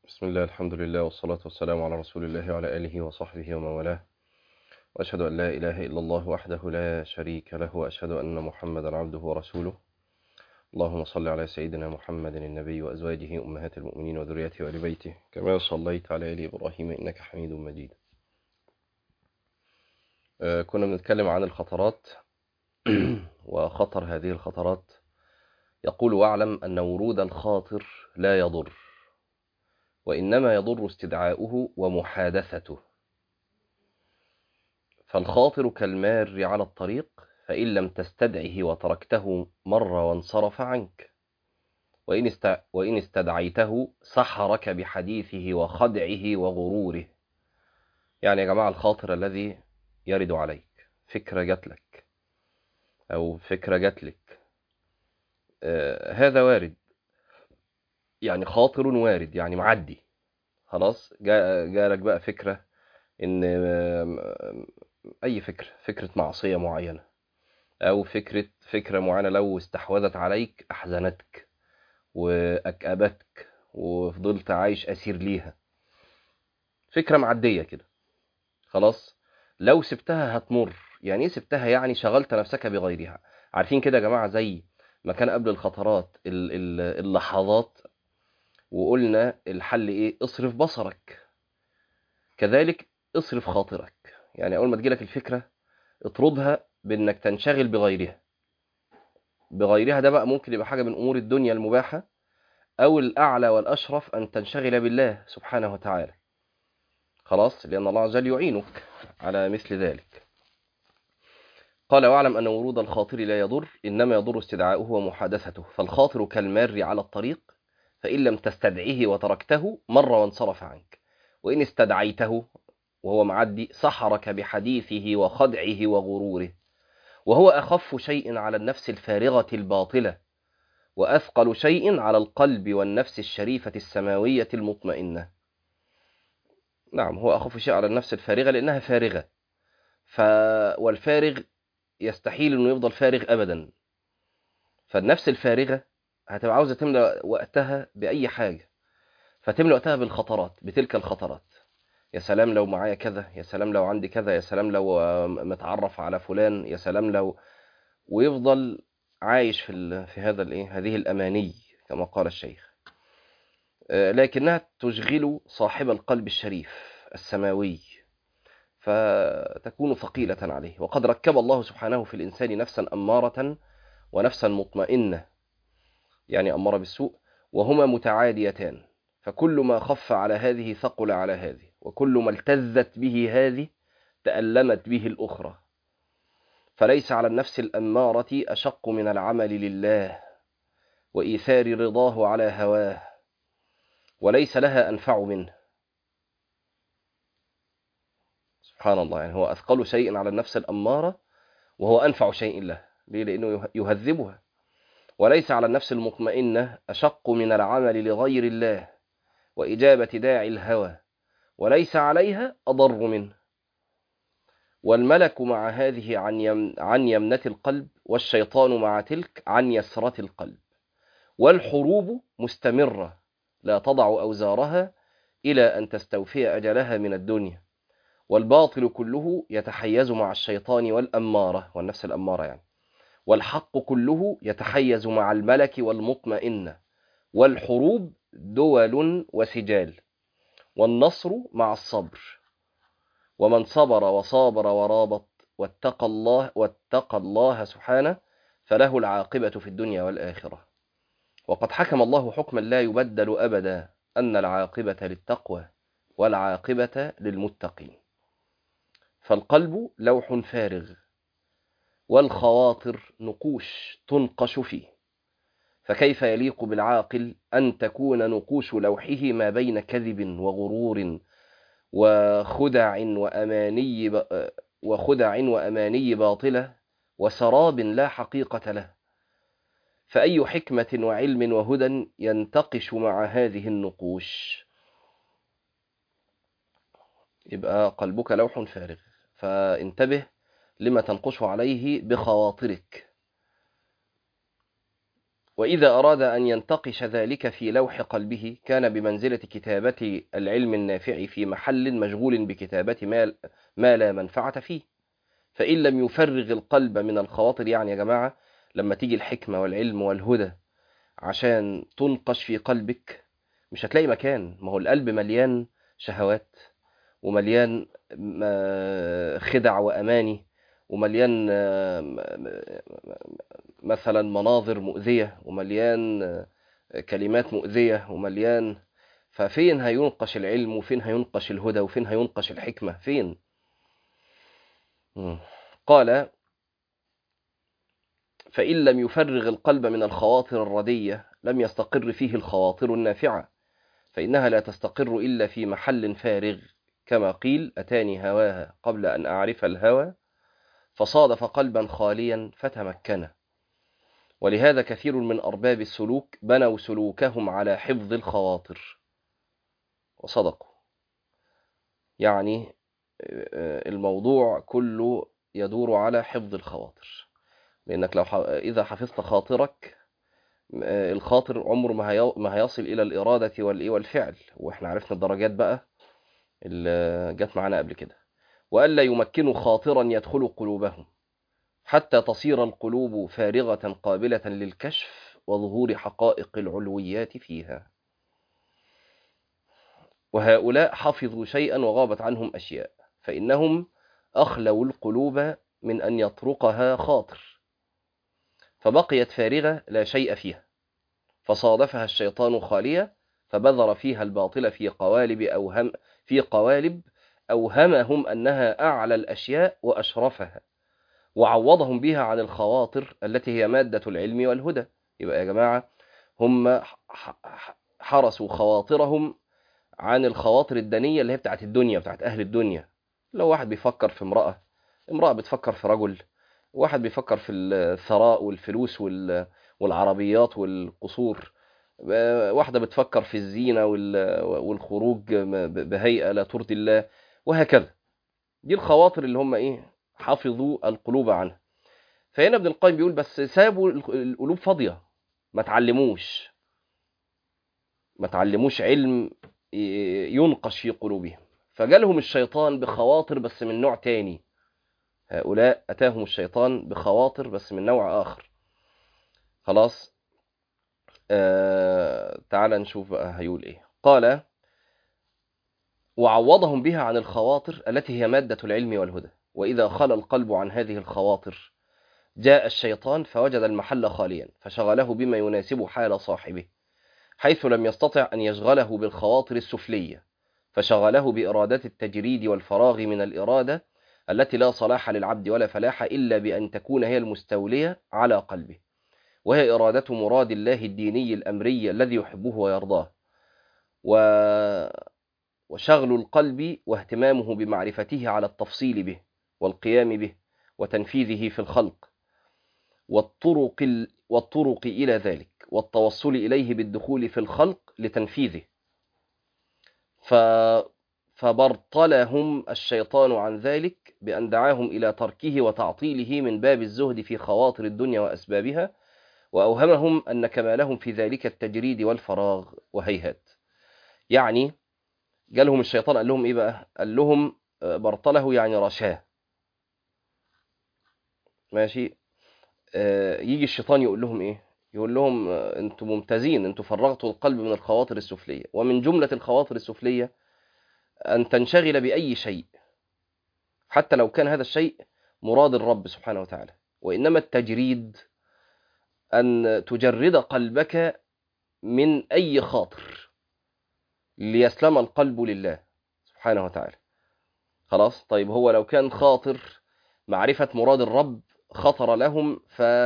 بسم الله الحمد لله والصلاة والسلام على رسول الله وعلى آله وصحبه ومن والاه وأشهد أن لا إله إلا الله وحده لا شريك له وأشهد أن محمدا عبده ورسوله اللهم صل على سيدنا محمد النبي وأزواجه أمهات المؤمنين وذريته وآل بيته كما صليت على آل إبراهيم إنك حميد مجيد آه، كنا بنتكلم عن الخطرات وخطر هذه الخطرات يقول واعلم أن ورود الخاطر لا يضر وإنما يضر استدعاؤه ومحادثته فالخاطر كالمار على الطريق فإن لم تستدعه وتركته مر وانصرف عنك وإن, است... وإن استدعيته سحرك بحديثه وخدعه وغروره يعني يا جماعة الخاطر الذي يرد عليك فكرة جات لك أو فكرة جات لك آه هذا وارد يعني خاطر وارد يعني معدي خلاص جالك بقى فكرة ان اي فكرة فكرة معصية معينة او فكرة فكرة معينة لو استحوذت عليك احزنتك واكأبتك وفضلت عايش اسير ليها فكرة معدية كده خلاص لو سبتها هتمر يعني ايه سبتها يعني شغلت نفسك بغيرها عارفين كده يا جماعة زي ما كان قبل الخطرات اللحظات وقلنا الحل ايه اصرف بصرك كذلك اصرف خاطرك يعني اول ما تجيلك الفكرة اطردها بانك تنشغل بغيرها بغيرها ده بقى ممكن يبقى حاجة من امور الدنيا المباحة او الاعلى والاشرف ان تنشغل بالله سبحانه وتعالى خلاص لان الله عز وجل يعينك على مثل ذلك قال واعلم أن ورود الخاطر لا يضر إنما يضر استدعاؤه ومحادثته فالخاطر كالمار على الطريق فإن لم تستدعيه وتركته مر وانصرف عنك وإن استدعيته وهو معدي سحرك بحديثه وخدعه وغروره وهو أخف شيء على النفس الفارغة الباطلة وأثقل شيء على القلب والنفس الشريفة السماوية المطمئنة نعم هو أخف شيء على النفس الفارغة لأنها فارغة ف... والفارغ يستحيل أنه يفضل فارغ أبدا فالنفس الفارغة هتبقى عاوزة تملأ وقتها بأي حاجة فتملأ وقتها بالخطرات بتلك الخطرات يا سلام لو معايا كذا يا سلام لو عندي كذا يا سلام لو متعرف على فلان يا سلام لو ويفضل عايش في ال... في هذا الايه هذه الاماني كما قال الشيخ لكنها تشغل صاحب القلب الشريف السماوي فتكون ثقيلة عليه وقد ركب الله سبحانه في الإنسان نفسا أمارة ونفسا مطمئنة يعني أمارة بالسوء وهما متعاديتان فكل ما خف على هذه ثقل على هذه وكل ما التزت به هذه تألمت به الأخرى فليس على النفس الأمارة أشق من العمل لله وإيثار رضاه على هواه وليس لها أنفع منه سبحان الله يعني هو أثقل شيء على النفس الأمارة وهو أنفع شيء له ليه؟ لأنه يهذبها وليس على النفس المطمئنة أشق من العمل لغير الله وإجابة داعي الهوى وليس عليها أضر منه والملك مع هذه عن, يم عن يمنة القلب والشيطان مع تلك عن يسرة القلب والحروب مستمرة لا تضع أوزارها إلى أن تستوفي أجلها من الدنيا والباطل كله يتحيز مع الشيطان والأمارة والنفس الأمارة يعني والحق كله يتحيز مع الملك والمطمئنة والحروب دول وسجال والنصر مع الصبر ومن صبر وصابر ورابط واتقى الله واتقى الله سبحانه فله العاقبة في الدنيا والآخرة وقد حكم الله حكما لا يبدل أبدا أن العاقبة للتقوى والعاقبة للمتقين فالقلب لوح فارغ والخواطر نقوش تنقش فيه فكيف يليق بالعاقل أن تكون نقوش لوحه ما بين كذب وغرور وخدع وأماني وخدع وأماني باطلة وسراب لا حقيقة له فأي حكمة وعلم وهدى ينتقش مع هذه النقوش يبقى قلبك لوح فارغ فانتبه لما تنقش عليه بخواطرك وإذا أراد أن ينتقش ذلك في لوح قلبه كان بمنزلة كتابة العلم النافع في محل مشغول بكتابة ما, ما لا منفعة فيه فإن لم يفرغ القلب من الخواطر يعني يا جماعة لما تيجي الحكمة والعلم والهدى عشان تنقش في قلبك مش هتلاقي مكان ما هو القلب مليان شهوات ومليان خدع وأماني ومليان مثلا مناظر مؤذية ومليان كلمات مؤذية ومليان ففين هينقش العلم وفين هينقش الهدى وفين هينقش الحكمة فين قال فإن لم يفرغ القلب من الخواطر الردية لم يستقر فيه الخواطر النافعة فإنها لا تستقر إلا في محل فارغ كما قيل أتاني هواها قبل أن أعرف الهوى فصادف قلبا خاليا فتمكن ولهذا كثير من أرباب السلوك بنوا سلوكهم على حفظ الخواطر وصدقوا يعني الموضوع كله يدور على حفظ الخواطر لأنك لو إذا حفظت خاطرك الخاطر عمره ما هيصل إلى الإرادة والفعل وإحنا عرفنا الدرجات بقى اللي جت معانا قبل كده وألا يمكنوا خاطرا يدخل قلوبهم حتى تصير القلوب فارغة قابلة للكشف وظهور حقائق العلويات فيها وهؤلاء حفظوا شيئا وغابت عنهم أشياء فإنهم أخلوا القلوب من أن يطرقها خاطر فبقيت فارغة لا شيء فيها فصادفها الشيطان خالية فبذر فيها الباطل في قوالب أوهم في قوالب أوهمهم أنها أعلى الأشياء وأشرفها وعوضهم بها عن الخواطر التي هي مادة العلم والهدى يبقى يا جماعة هم حرسوا خواطرهم عن الخواطر الدنية اللي هي بتاعت الدنيا بتاعت أهل الدنيا لو واحد بيفكر في امرأة امرأة بتفكر في رجل واحد بيفكر في الثراء والفلوس والعربيات والقصور واحدة بتفكر في الزينة والخروج بهيئة لا ترضي الله وهكذا دي الخواطر اللي هم ايه حفظوا القلوب عنها فهنا ابن القيم بيقول بس سابوا القلوب فاضية ما تعلموش ما تعلموش علم ينقش في قلوبهم فجالهم الشيطان بخواطر بس من نوع تاني هؤلاء أتاهم الشيطان بخواطر بس من نوع آخر خلاص آه تعال نشوف بقى هيقول إيه قال وعوضهم بها عن الخواطر التي هي مادة العلم والهدى وإذا خلى القلب عن هذه الخواطر جاء الشيطان فوجد المحل خاليا فشغله بما يناسب حال صاحبه حيث لم يستطع أن يشغله بالخواطر السفلية فشغله بإرادات التجريد والفراغ من الإرادة التي لا صلاح للعبد ولا فلاح إلا بأن تكون هي المستولية على قلبه وهي إرادة مراد الله الديني الأمري الذي يحبه ويرضاه و... وشغل القلب واهتمامه بمعرفته على التفصيل به والقيام به وتنفيذه في الخلق والطرق, ال... والطرق إلى ذلك والتوصل إليه بالدخول في الخلق لتنفيذه ف... فبرطلهم الشيطان عن ذلك بأن دعاهم إلى تركه وتعطيله من باب الزهد في خواطر الدنيا وأسبابها وأوهمهم أن كمالهم في ذلك التجريد والفراغ وهيهات يعني جالهم الشيطان قال لهم إيه بقى قال لهم برطله يعني رشاه ماشي آه يجي الشيطان يقول لهم إيه يقول لهم أنتم ممتازين أنتم فرغتوا القلب من الخواطر السفلية ومن جملة الخواطر السفلية أن تنشغل بأي شيء حتى لو كان هذا الشيء مراد الرب سبحانه وتعالى وإنما التجريد أن تجرد قلبك من أي خاطر ليسلم القلب لله سبحانه وتعالى خلاص طيب هو لو كان خاطر معرفة مراد الرب خطر لهم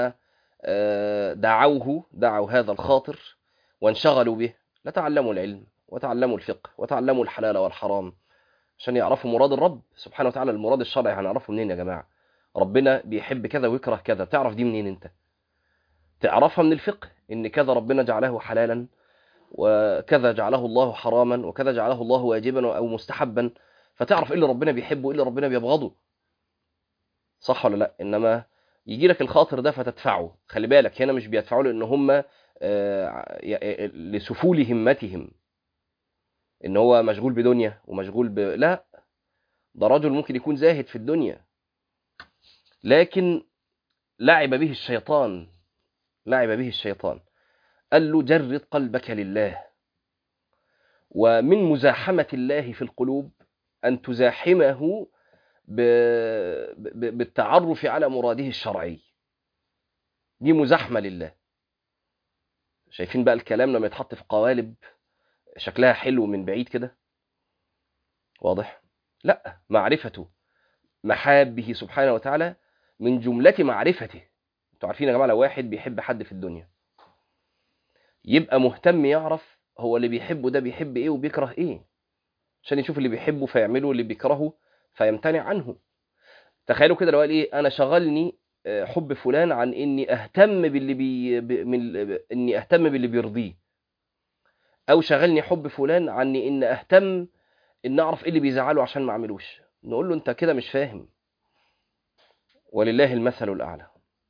فدعوه دعوا هذا الخاطر وانشغلوا به لتعلموا العلم وتعلموا الفقه وتعلموا الحلال والحرام عشان يعرفوا مراد الرب سبحانه وتعالى المراد الشرعي هنعرفه منين يا جماعة ربنا بيحب كذا ويكره كذا تعرف دي منين انت تعرفها من الفقه ان كذا ربنا جعله حلالا وكذا جعله الله حراما وكذا جعله الله واجبا او مستحبا فتعرف ايه اللي ربنا بيحبه وايه اللي ربنا بيبغضه صح ولا لا انما يجي لك الخاطر ده فتدفعه خلي بالك هنا مش بيدفعوا لان هم آه، ي- لسفول همتهم ان هو مشغول بدنيا ومشغول ب... لا ده رجل ممكن يكون زاهد في الدنيا لكن لعب به الشيطان لعب به الشيطان قال له جرد قلبك لله ومن مزاحمة الله في القلوب أن تزاحمه ب... ب... بالتعرف على مراده الشرعي دي مزاحمة لله شايفين بقى الكلام لما يتحط في قوالب شكلها حلو من بعيد كده واضح لا معرفته محابه سبحانه وتعالى من جملة معرفته انتوا عارفين يا جماعة لو واحد بيحب حد في الدنيا يبقى مهتم يعرف هو اللي بيحبه ده بيحب ايه وبيكره ايه عشان يشوف اللي بيحبه فيعمله واللي بيكرهه فيمتنع عنه تخيلوا كده لو قال ايه انا شغلني آه، حب فلان عن اني اهتم باللي بي ب- من اني اهتم باللي بيرضيه او شغلني حب فلان عني ان اهتم ان اعرف ايه اللي بيزعله عشان ما اعملوش نقول له انت كده مش فاهم ولله المثل الاعلى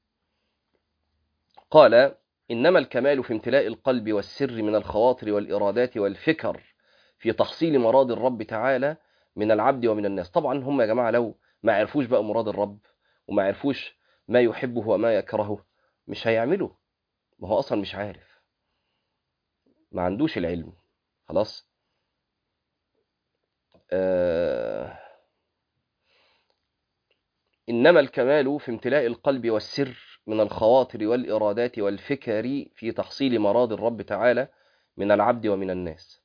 قال انما الكمال في امتلاء القلب والسر من الخواطر والارادات والفكر في تحصيل مراد الرب تعالى من العبد ومن الناس طبعا هم يا جماعه لو ما عرفوش بقى مراد الرب وما عرفوش ما يحبه وما يكرهه مش هيعملوا ما هو اصلا مش عارف ما عندوش العلم خلاص آه إنما الكمال في امتلاء القلب والسر من الخواطر والإرادات والفكر في تحصيل مراد الرب تعالى من العبد ومن الناس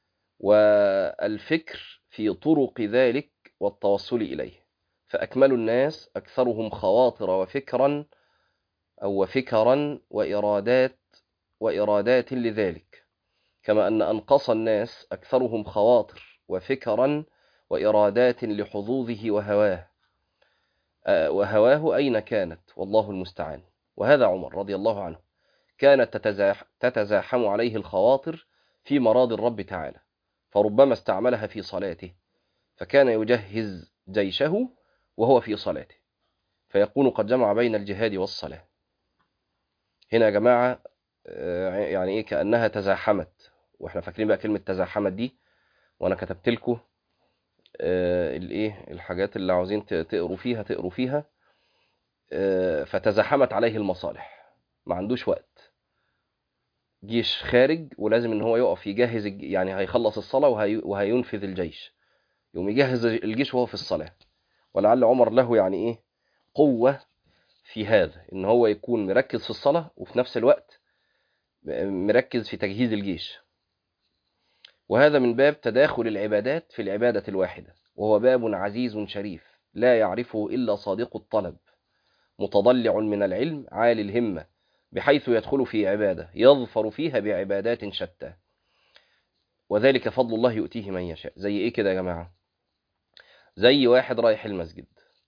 والفكر في طرق ذلك والتوصل إليه فأكمل الناس أكثرهم خواطر وفكرا أو وفكرا وإرادات وإرادات لذلك كما أن أنقص الناس أكثرهم خواطر وفكرا وإرادات لحظوظه وهواه آه، وهواه أين كانت والله المستعان وهذا عمر رضي الله عنه كانت تتزاح تتزاحم عليه الخواطر في مراد الرب تعالى فربما استعملها في صلاته فكان يجهز جيشه وهو في صلاته فيكون قد جمع بين الجهاد والصلاة هنا يا جماعة آه، يعني إيه كأنها تزاحمت وإحنا فاكرين بقى كلمة تزاحمت دي وأنا كتبت لكم آه، الايه الحاجات اللي عاوزين ت- تقروا فيها تقروا فيها آه، فتزاحمت عليه المصالح ما عندوش وقت جيش خارج ولازم ان هو يقف يجهز الج- يعني هيخلص الصلاة وهي وهينفذ الجيش يقوم يجهز الجيش وهو في الصلاة ولعل عمر له يعني ايه قوة في هذا ان هو يكون مركز في الصلاة وفي نفس الوقت مركز في تجهيز الجيش وهذا من باب تداخل العبادات في العبادة الواحدة وهو باب عزيز شريف لا يعرفه إلا صادق الطلب متضلع من العلم عالي الهمة بحيث يدخل في عبادة يظفر فيها بعبادات شتى وذلك فضل الله يؤتيه من يشاء زي ايه كده يا جماعة زي واحد رايح المسجد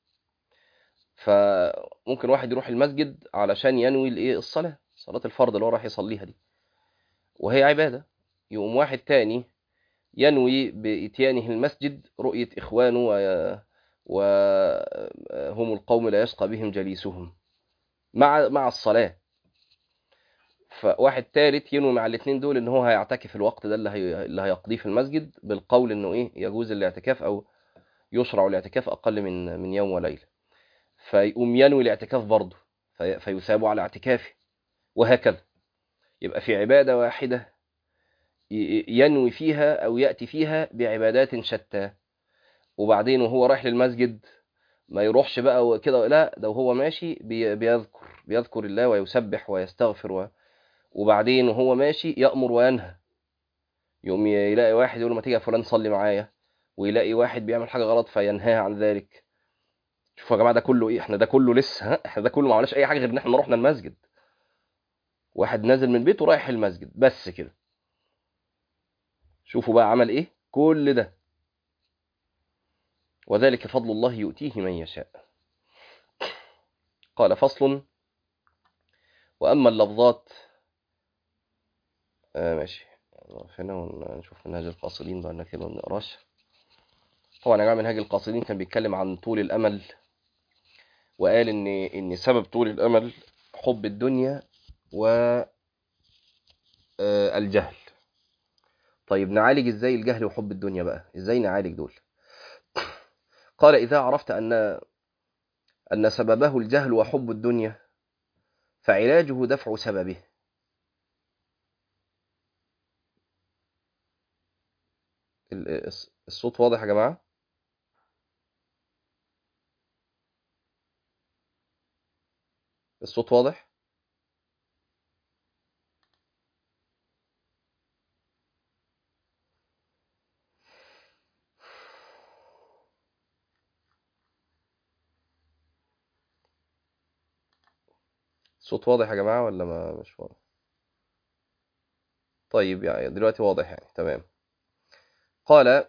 فممكن واحد يروح المسجد علشان ينوي الايه الصلاة صلاة الفرض اللي هو راح يصليها دي وهي عبادة يقوم واحد تاني ينوي بإتيانه المسجد رؤية إخوانه و... وهم القوم لا يشقى بهم جليسهم مع مع الصلاة فواحد تالت ينوي مع الاثنين دول ان هو هيعتكف الوقت ده اللي هي... اللي هيقضيه في المسجد بالقول انه ايه يجوز الاعتكاف او يشرع الاعتكاف اقل من من يوم وليله فيقوم ينوي الاعتكاف برضه في... فيثاب على اعتكافه وهكذا يبقى في عبادة واحدة ي- ينوي فيها أو يأتي فيها بعبادات شتى وبعدين وهو رايح للمسجد ما يروحش بقى كده لا ده وهو ماشي بي- بيذكر بيذكر الله ويسبح ويستغفر و... وبعدين وهو ماشي يأمر وينهى يقوم يلاقي واحد يقول له ما تيجي يا فلان صلي معايا ويلاقي واحد بيعمل حاجة غلط فينهاه عن ذلك شوفوا يا جماعة ده كله ايه احنا ده كله لسه ها؟ احنا ده كله ما عملناش اي حاجة غير ان احنا رحنا المسجد واحد نازل من بيته رايح المسجد بس كده شوفوا بقى عمل ايه كل ده وذلك فضل الله يؤتيه من يشاء قال فصل وأما اللفظات آه ماشي نقف هنا ونشوف منهاج القاصدين بقى كده ما بنقراش طبعا يا جماعة منهاج القاصدين كان بيتكلم عن طول الأمل وقال إن إن سبب طول الأمل حب الدنيا و آه، الجهل طيب نعالج ازاي الجهل وحب الدنيا بقى ازاي نعالج دول قال اذا عرفت ان ان سببه الجهل وحب الدنيا فعلاجه دفع سببه ال- الص- الصوت واضح يا جماعة الصوت واضح الصوت واضح يا جماعة ولا ما مش واضح طيب يعني دلوقتي واضح يعني تمام قال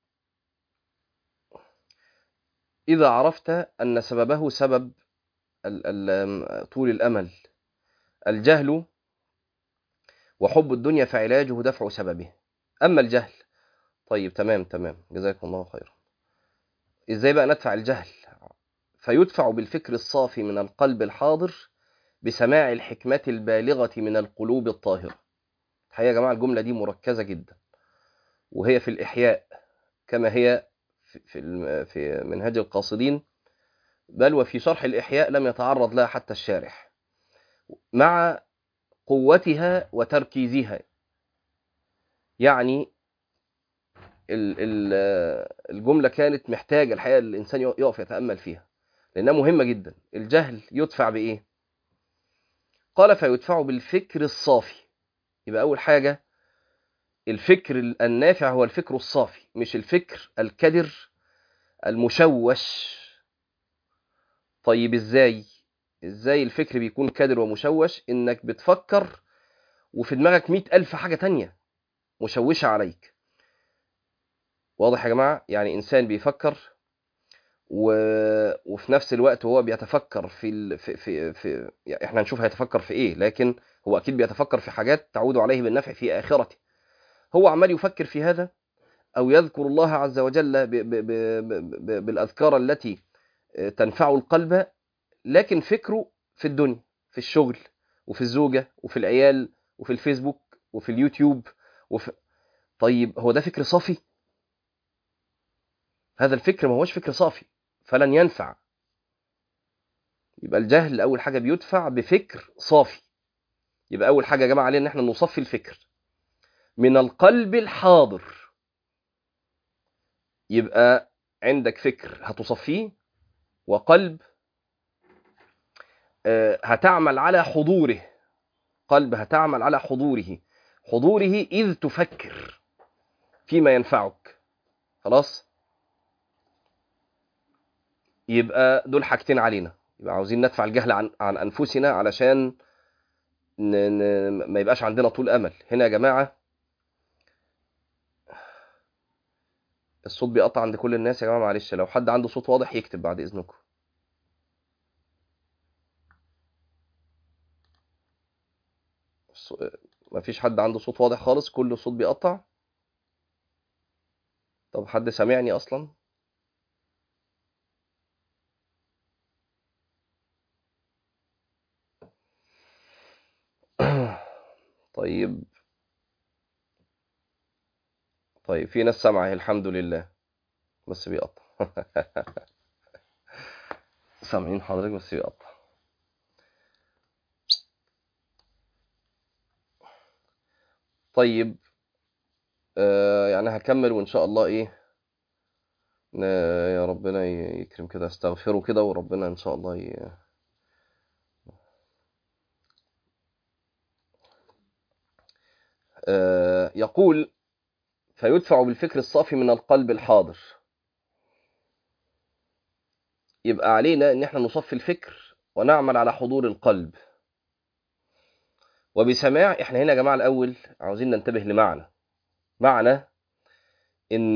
إذا عرفت أن سببه سبب ال- ال- طول الأمل الجهل وحب الدنيا فعلاجه دفع سببه أما الجهل طيب تمام تمام جزاكم الله خيرا إزاي بقى ندفع الجهل فيدفع بالفكر الصافي من القلب الحاضر بسماع الحكمة البالغة من القلوب الطاهرة الحقيقة يا جماعة الجملة دي مركزة جدا وهي في الإحياء كما هي في في الم- في منهج القاصدين بل وفي شرح الإحياء لم يتعرض لها حتى الشارح مع قوتها وتركيزها يعني ال- ال- الجملة كانت محتاجة الحقيقة الإنسان يقف يتأمل فيها لأنها مهمة جدا الجهل يدفع بإيه؟ قال فيدفع بالفكر الصافي يبقى أول حاجة الفكر النافع هو الفكر الصافي مش الفكر الكدر المشوش طيب ازاي ازاي الفكر بيكون كدر ومشوش انك بتفكر وفي دماغك مئة ألف حاجة تانية مشوشة عليك واضح يا جماعة يعني إنسان بيفكر و... وفي نفس الوقت هو بيتفكر في ال... في في, في... يعني احنا هنشوف هيتفكر في ايه لكن هو اكيد بيتفكر في حاجات تعود عليه بالنفع في اخرته هو عمال يفكر في هذا او يذكر الله عز وجل ب... ب... ب... ب... بالاذكار التي تنفع القلب لكن فكره في الدنيا في الشغل وفي الزوجة وفي العيال وفي الفيسبوك وفي اليوتيوب وفي طيب هو ده فكر صافي هذا الفكر ما هوش فكر صافي فلن ينفع يبقى الجهل اول حاجه بيدفع بفكر صافي يبقى اول حاجه يا جماعه علينا ان احنا نصفي الفكر من القلب الحاضر يبقى عندك فكر هتصفيه وقلب آه، هتعمل على حضوره قلب هتعمل على حضوره حضوره إذ تفكر فيما ينفعك خلاص يبقى دول حاجتين علينا يبقى عاوزين ندفع الجهل عن, عن أنفسنا علشان ن... ن... ما يبقاش عندنا طول أمل هنا يا جماعة الصوت بيقطع عند كل الناس يا جماعة معلش لو حد عنده صوت واضح يكتب بعد إذنكم الص- مفيش حد عنده صوت واضح خالص كل الصوت بيقطع طب حد سامعني أصلا طيب طيب في ناس سامعة الحمد لله بس بيقطع سامعين حضرتك بس بيقطع طيب آه يعني هكمل وإن شاء الله إيه ن- يا ربنا ي- يكرم كده استغفره كده وربنا إن شاء الله ي... آه يقول فيدفع بالفكر الصافي من القلب الحاضر يبقى علينا ان احنا نصفي الفكر ونعمل على حضور القلب وبسماع احنا هنا يا جماعه الاول عاوزين ننتبه لمعنى معنى ان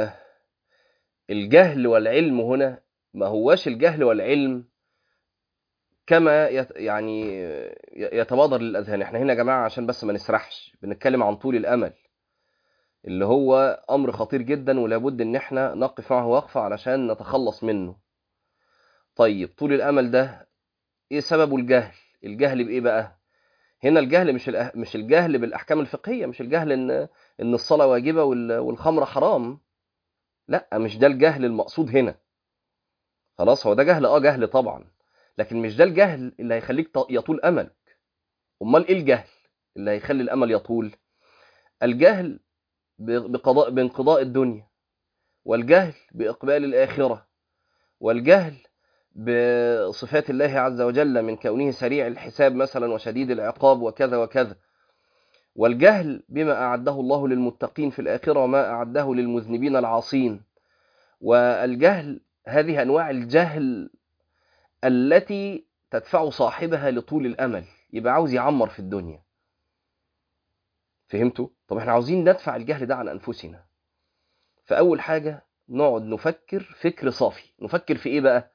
الجهل والعلم هنا ما هواش الجهل والعلم كما يت يعني يتبادر للاذهان احنا هنا يا جماعه عشان بس ما نسرحش بنتكلم عن طول الامل اللي هو امر خطير جدا ولابد ان احنا نقف معه وقفه علشان نتخلص منه طيب طول الامل ده ايه سببه الجهل الجهل بايه بقى هنا الجهل مش الأه... مش الجهل بالاحكام الفقهيه مش الجهل ان ان الصلاه واجبه وال... والخمر حرام لا مش ده الجهل المقصود هنا خلاص هو ده جهل اه جهل طبعا لكن مش ده الجهل اللي هيخليك ط- يطول املك امال ايه الجهل اللي هيخلي الامل يطول الجهل ب- بقضاء بانقضاء الدنيا والجهل باقبال الاخره والجهل بصفات الله عز وجل من كونه سريع الحساب مثلا وشديد العقاب وكذا وكذا والجهل بما أعده الله للمتقين في الآخرة وما أعده للمذنبين العاصين والجهل هذه أنواع الجهل التي تدفع صاحبها لطول الأمل يبقى عاوز يعمر في الدنيا فهمتوا؟ طب احنا عاوزين ندفع الجهل ده عن أنفسنا فأول حاجة نقعد نفكر فكر صافي نفكر في إيه بقى؟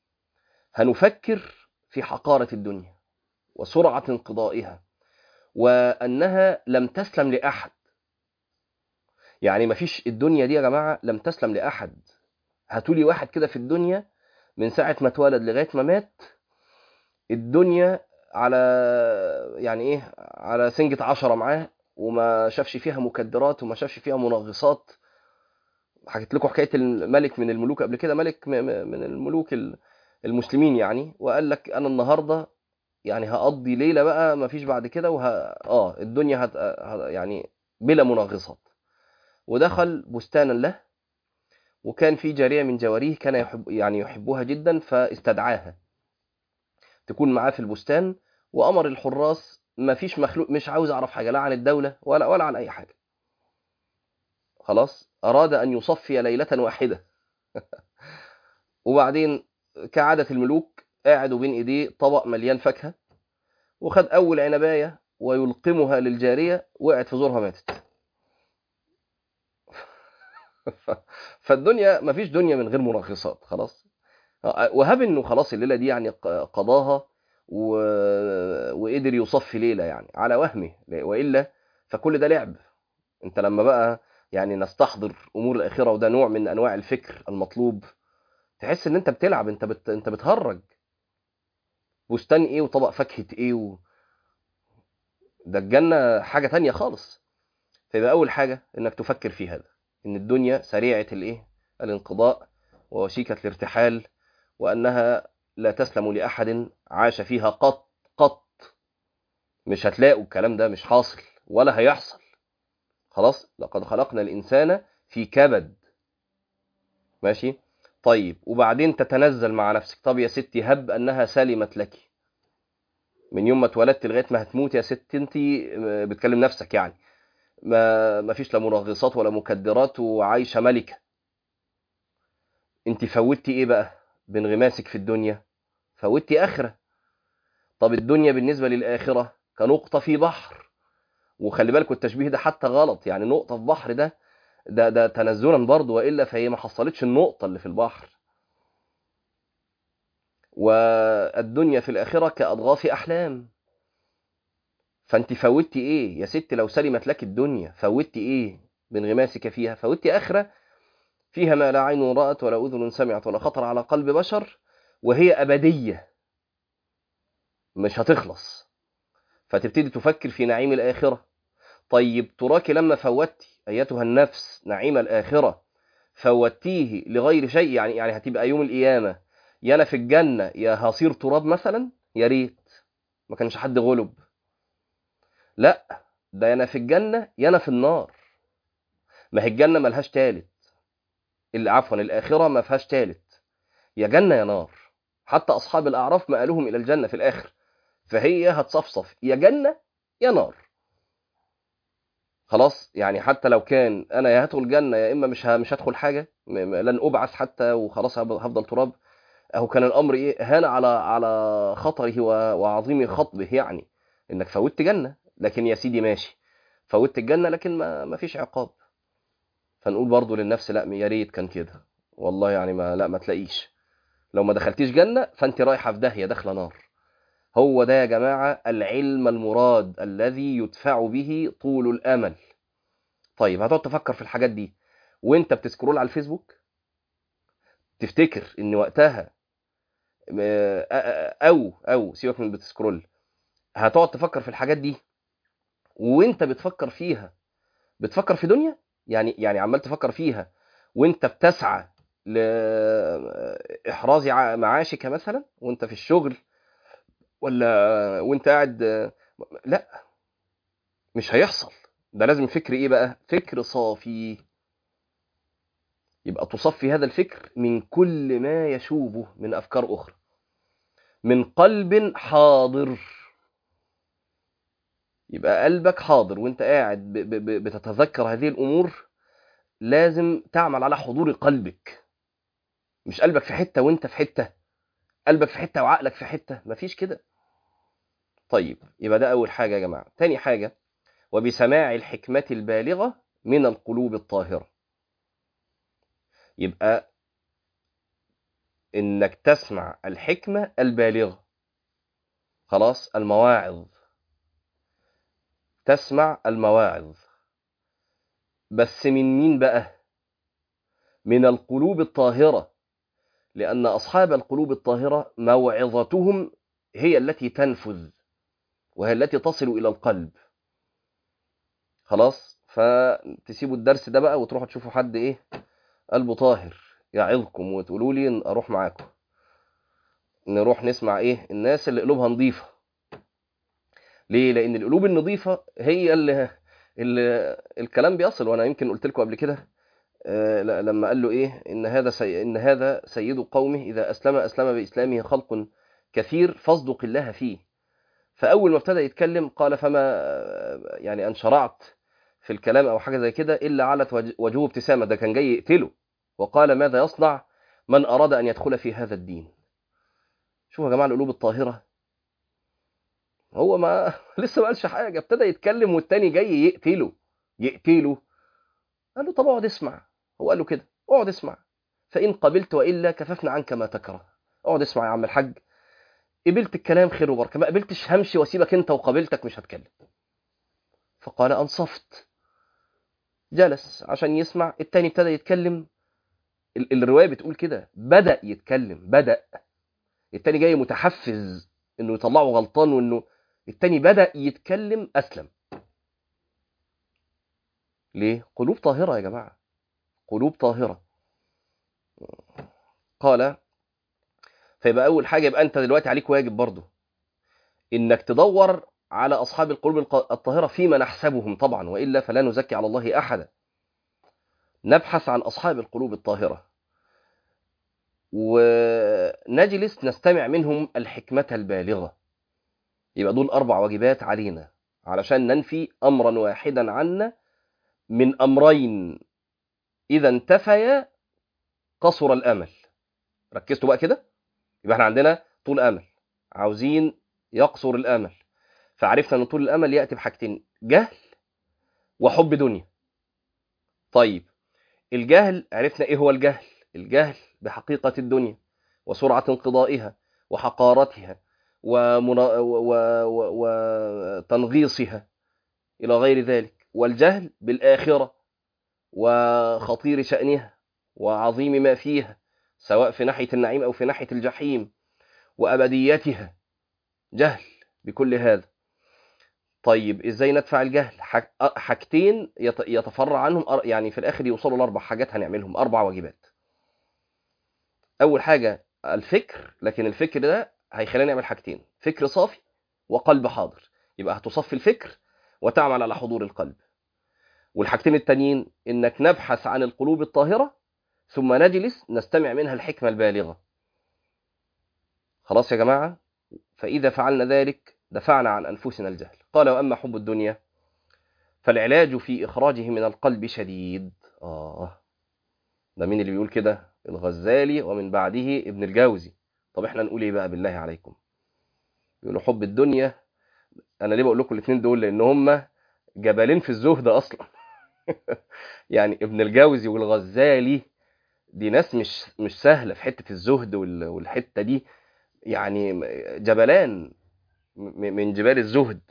هنفكر في حقارة الدنيا وسرعة انقضائها وأنها لم تسلم لأحد يعني مفيش الدنيا دي يا جماعة لم تسلم لأحد هاتولي واحد كده في الدنيا من ساعة ما اتولد لغاية ما مات الدنيا على يعني ايه على سنجة عشرة معاه وما شافش فيها مكدرات وما شافش فيها منغصات حكيت لكم حكاية الملك من الملوك قبل كده ملك م- م- من الملوك ال- المسلمين يعني وقال لك انا النهارده يعني هقضي ليله بقى ما فيش بعد كده وه... اه الدنيا هت... ه- يعني بلا منغصات ودخل بستانا له وكان في جاريه من جواريه كان يحب يعني يحبها جدا فاستدعاها تكون معاه في البستان وامر الحراس ما فيش مخلوق مش عاوز اعرف حاجه لا عن الدوله ولا ولا عن اي حاجه خلاص اراد ان يصفي ليله واحده وبعدين كعاده الملوك قاعد وبين ايديه طبق مليان فاكهه وخد اول عنبايه ويلقمها للجاريه وقعت في زورها ماتت فالدنيا مفيش دنيا من غير منغصات خلاص وهب انه خلاص الليله دي يعني قضاها و... وقدر يصفي ليله يعني على وهمه والا فكل ده لعب انت لما بقى يعني نستحضر امور الاخره وده نوع من انواع الفكر المطلوب تحس ان انت بتلعب انت بت... انت بتهرج بستان ايه وطبق فاكهه ايه و... ده الجنه حاجه تانية خالص فيبقى اول حاجه انك تفكر في هذا ان الدنيا سريعه الايه الانقضاء ووشيكه الارتحال وانها لا تسلم لاحد عاش فيها قط قط مش هتلاقوا الكلام ده مش حاصل ولا هيحصل خلاص لقد خلقنا الانسان في كبد ماشي طيب وبعدين تتنزل مع نفسك طب يا ستي هب انها سلمت لك من يوم ما اتولدت لغايه ما هتموت يا ست انت بتكلم نفسك يعني ما ما فيش لا منغصات ولا مكدرات وعايشه ملكه انت فوتي ايه بقى بانغماسك في الدنيا فوتي اخره طب الدنيا بالنسبه للاخره كنقطه في بحر وخلي بالكم التشبيه ده حتى غلط يعني نقطه في بحر ده ده ده تنزلا برضه والا فهي ما حصلتش النقطه اللي في البحر والدنيا في الاخره كاضغاث احلام فانت فوتي ايه يا ست لو سلمت لك الدنيا فوتي ايه بانغماسك فيها فوتي اخره فيها ما لا عين رأت ولا أذن سمعت ولا خطر على قلب بشر وهي أبدية مش هتخلص فتبتدي تفكر في نعيم الآخرة طيب تراك لما فوتي أيتها النفس نعيم الآخرة فوتيه لغير شيء يعني يعني هتبقى يوم القيامة يا أنا في الجنة يا هصير تراب مثلا يا ريت ما كانش حد غلب لا ده يا أنا في الجنة يا أنا في النار ما هي الجنة ملهاش تالت اللي عفوا الآخرة ما فيهاش تالت يا جنة يا نار حتى أصحاب الأعراف مآلهم إلى الجنة في الآخر فهي هتصفصف يا جنة يا نار خلاص يعني حتى لو كان أنا يا هدخل جنة يا إما مش مش هدخل حاجة لن أبعث حتى وخلاص هفضل تراب أهو كان الأمر إيه هان على على خطره وعظيم خطبه يعني إنك فوتت جنة لكن يا سيدي ماشي فوتت الجنة لكن ما ما فيش عقاب فنقول برضو للنفس لا يا ريت كان كده والله يعني ما لا ما تلاقيش لو ما دخلتيش جنة فانت رايحة في داهية داخلة نار هو ده يا جماعة العلم المراد الذي يدفع به طول الأمل طيب هتقعد تفكر في الحاجات دي وانت بتسكرول على الفيسبوك تفتكر ان وقتها او او سيبك من بتسكرول هتقعد تفكر في الحاجات دي وانت بتفكر فيها بتفكر في دنيا يعني يعني عمال تفكر فيها وانت بتسعى لاحراز ع- معاشك مثلا وانت في الشغل ولا وانت قاعد لا مش هيحصل ده لازم فكر ايه بقى فكر صافي يبقى تصفي هذا الفكر من كل ما يشوبه من افكار اخرى من قلب حاضر يبقى قلبك حاضر وانت قاعد ب- ب- ب- بتتذكر هذه الامور لازم تعمل على حضور قلبك مش قلبك في حته وانت في حته قلبك في حته وعقلك في حته مفيش كده طيب يبقى ده اول حاجه يا جماعه تاني حاجه وبسماع الحكمه البالغه من القلوب الطاهره يبقى انك تسمع الحكمه البالغه خلاص المواعظ تسمع المواعظ بس من مين بقى من القلوب الطاهره لان اصحاب القلوب الطاهره موعظتهم هي التي تنفذ وهي التي تصل الى القلب خلاص فتسيبوا الدرس ده بقى وتروحوا تشوفوا حد ايه قلبه طاهر يعظكم وتقولوا لي اروح معاكم نروح نسمع ايه الناس اللي قلوبها نظيفه ليه لان القلوب النظيفه هي اللي, اللي الكلام بيصل وانا يمكن قلت لكم قبل كده آه، ل- لما قال له ايه ان هذا سي... ان هذا سيد قومه اذا اسلم اسلم باسلامه خلق كثير فاصدق الله فيه فاول ما ابتدى يتكلم قال فما آه، يعني ان شرعت في الكلام او حاجه زي كده الا علت وج- وجهه ابتسامه ده كان جاي يقتله وقال ماذا يصنع من اراد ان يدخل في هذا الدين شوفوا يا جماعه القلوب الطاهره هو ما لسه ما قالش حاجه ابتدى يتكلم والتاني جاي يقتله يقتله قال له طب اقعد اسمع هو قال له كده اقعد اسمع فان قبلت والا كففنا عنك ما تكره اقعد اسمع يا عم الحاج قبلت الكلام خير وبركه ما قبلتش همشي واسيبك انت وقبلتك مش هتكلم فقال انصفت جلس عشان يسمع التاني ابتدى يتكلم ال- الروايه بتقول كده بدا يتكلم بدا التاني جاي متحفز انه يطلعه غلطان وانه التاني بدا يتكلم اسلم ليه قلوب طاهره يا جماعه قلوب طاهره قال فيبقى اول حاجه يبقى انت دلوقتي عليك واجب برضه انك تدور على اصحاب القلوب الق- الطاهره فيما نحسبهم طبعا والا فلا نزكي على الله احدا نبحث عن اصحاب القلوب الطاهره ونجلس نستمع منهم الحكمه البالغه يبقى دول اربع واجبات علينا علشان ننفي امرا واحدا عنا من امرين اذا انتفيا قصر الامل ركزتوا بقى كده يبقى احنا عندنا طول امل عاوزين يقصر الامل فعرفنا ان طول الامل ياتي بحاجتين جهل وحب دنيا طيب الجهل عرفنا ايه هو الجهل الجهل بحقيقه الدنيا وسرعه انقضائها وحقارتها ومنا- و- و- وتنغيصها الى غير ذلك والجهل بالاخره وخطير شانها وعظيم ما فيها سواء في ناحيه النعيم او في ناحيه الجحيم وابديتها جهل بكل هذا طيب ازاي ندفع الجهل حاج- أ- حاجتين يت- يتفرع عنهم أر- يعني في الاخر يوصلوا لاربع حاجات هنعملهم اربع واجبات اول حاجه الفكر لكن الفكر ده هيخلينا نعمل حاجتين فكر صافي وقلب حاضر يبقى هتصفي الفكر وتعمل على حضور القلب والحاجتين التانيين انك نبحث عن القلوب الطاهره ثم نجلس نستمع منها الحكمه البالغه خلاص يا جماعه فاذا فعلنا ذلك دفعنا عن انفسنا الجهل قال واما حب الدنيا فالعلاج في اخراجه من القلب شديد اه ده مين اللي بيقول كده الغزالي ومن بعده ابن الجوزي طب احنا نقول ايه بقى بالله عليكم يقولوا حب الدنيا انا ليه بقول لكم الاثنين دول لان هم جبلين في الزهد اصلا يعني ابن الجوزي والغزالي دي ناس مش مش سهله في حته الزهد وال- والحته دي يعني جبلان م- من جبال الزهد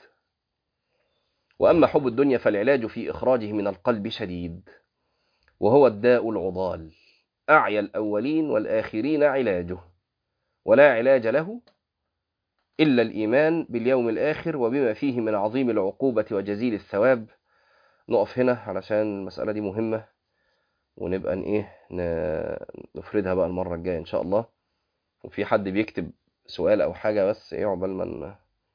واما حب الدنيا فالعلاج في اخراجه من القلب شديد وهو الداء العضال اعيا الاولين والاخرين علاجه ولا علاج له إلا الإيمان باليوم الآخر وبما فيه من عظيم العقوبة وجزيل الثواب نقف هنا علشان المسألة دي مهمة ونبقى إيه نفردها بقى المرة الجاية إن شاء الله وفي حد بيكتب سؤال أو حاجة بس إيه عقبال ما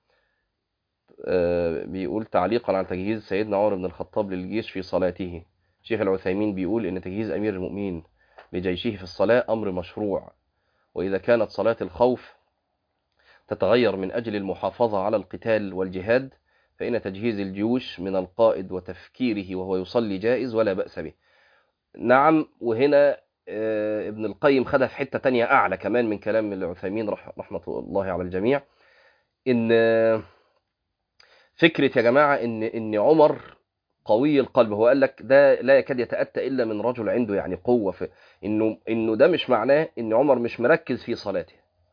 بيقول تعليقا على تجهيز سيدنا عمر بن الخطاب للجيش في صلاته شيخ العثيمين بيقول إن تجهيز أمير المؤمنين لجيشه في الصلاة أمر مشروع وإذا كانت صلاة الخوف تتغير من أجل المحافظة على القتال والجهاد فإن تجهيز الجيوش من القائد وتفكيره وهو يصلي جائز ولا بأس به نعم وهنا ابن القيم خدها في حتة تانية أعلى كمان من كلام العثيمين رحمة الله على الجميع إن فكرة يا جماعة إن إن عمر قوي القلب هو قال لك ده لا يكاد يتأتى إلا من رجل عنده يعني قوة في إنه إنه ده مش معناه إن عمر مش مركز في صلاته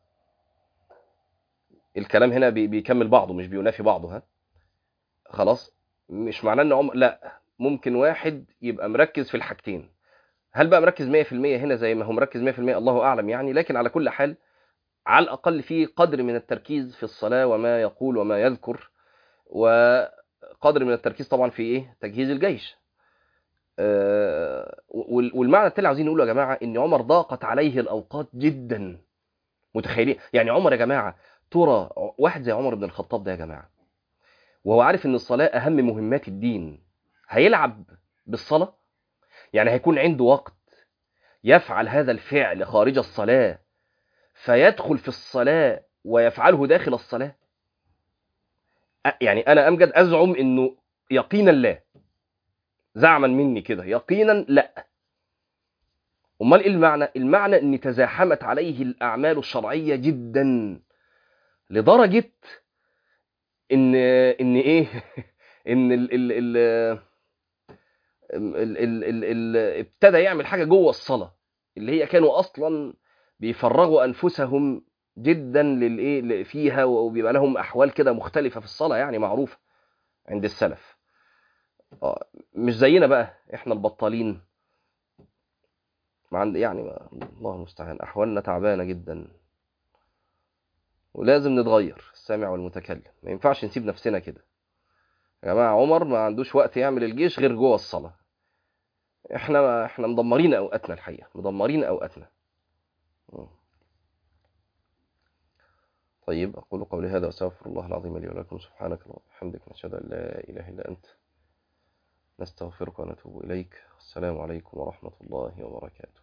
الكلام هنا بيكمل بعضه مش بينافي بعضه ها خلاص مش معناه ان عمر لا ممكن واحد يبقى مركز في الحاجتين هل بقى مركز 100% هنا زي ما هو مركز 100% الله اعلم يعني لكن على كل حال على الاقل في قدر من التركيز في الصلاه وما يقول وما يذكر وقدر من التركيز طبعا في ايه تجهيز الجيش والمعنى التالي عايزين نقوله يا جماعه ان عمر ضاقت عليه الاوقات جدا متخيلين يعني عمر يا جماعه ترى واحد زي عمر بن الخطاب ده يا جماعه وهو عارف ان الصلاه اهم مهمات الدين هيلعب بالصلاه يعني هيكون عنده وقت يفعل هذا الفعل خارج الصلاه فيدخل في الصلاه ويفعله داخل الصلاه يعني انا امجد ازعم انه يقينا لا زعما مني كده يقينا لا امال ايه المعنى المعنى ان تزاحمت عليه الاعمال الشرعيه جدا لدرجه ان ان ايه ان ال ال ال ال ال ال ال ابتدى يعمل حاجه جوه الصلاه اللي هي كانوا اصلا بيفرغوا انفسهم جدا للايه فيها وبيبقى لهم احوال كده مختلفه في الصلاه يعني معروفه عند السلف اه مش زينا بقى احنا البطالين عند يعني الله المستعان احوالنا تعبانه جدا ولازم نتغير السامع والمتكلم ما ينفعش نسيب نفسنا كده يا جماعه عمر ما عندوش وقت يعمل الجيش غير جوه الصلاه احنا احنا مدمرين اوقاتنا الحقيقه مدمرين اوقاتنا طيب اقول قولي هذا واستغفر الله العظيم لي ولكم سبحانك اللهم وبحمدك نشهد ان لا اله الا انت نستغفرك ونتوب اليك السلام عليكم ورحمه الله وبركاته